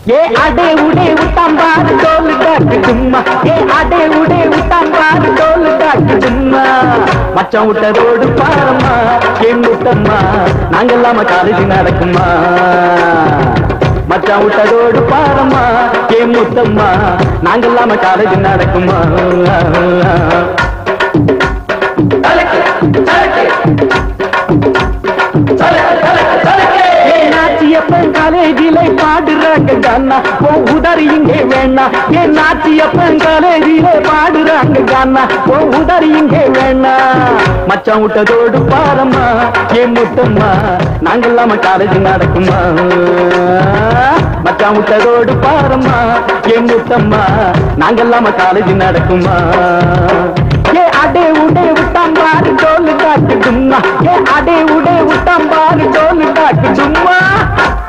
ஏ அடே உடே உத்தாம்பாரு டோலு டாக்கு சும்மா ஏ அடே உடே உத்தாம்பாரு டோலு டாக்கு சும்மா மச்சான் விட்டதோடு பாரம்மா என் முத்தம்மா நாங்கெல்லாம காலேஜ் நடக்குமா மச்சான் விட்டதோடு பாரம்மா என் முத்தம்மா நாங்கெல்லாம காலேஜ் நடக்குமா நாச்சியப்பன் காலேஜில பாடுறாங்க கானா ஓ உதறி இங்கே வேணா என் நாச்சியப்பன் காலேஜில பாடுறாங்க கானா ஓ உதறி இங்கே வேணா மச்சான் விட்டதோடு பாரம்மா என் முத்தம்மா நாங்கெல்லாம காலேஜ் நடக்குமா மச்சான் விட்டதோடு பாரம்மா என் முத்தம்மா நாங்கெல்லாம காலேஜ் நடக்குமா ஏ அடே உடே விட்டாம்பாரு டோலு டாக்கு சும்மா ஏ அடே உடே விட்டாம்பாரு டோலு டாக்கு சும்மா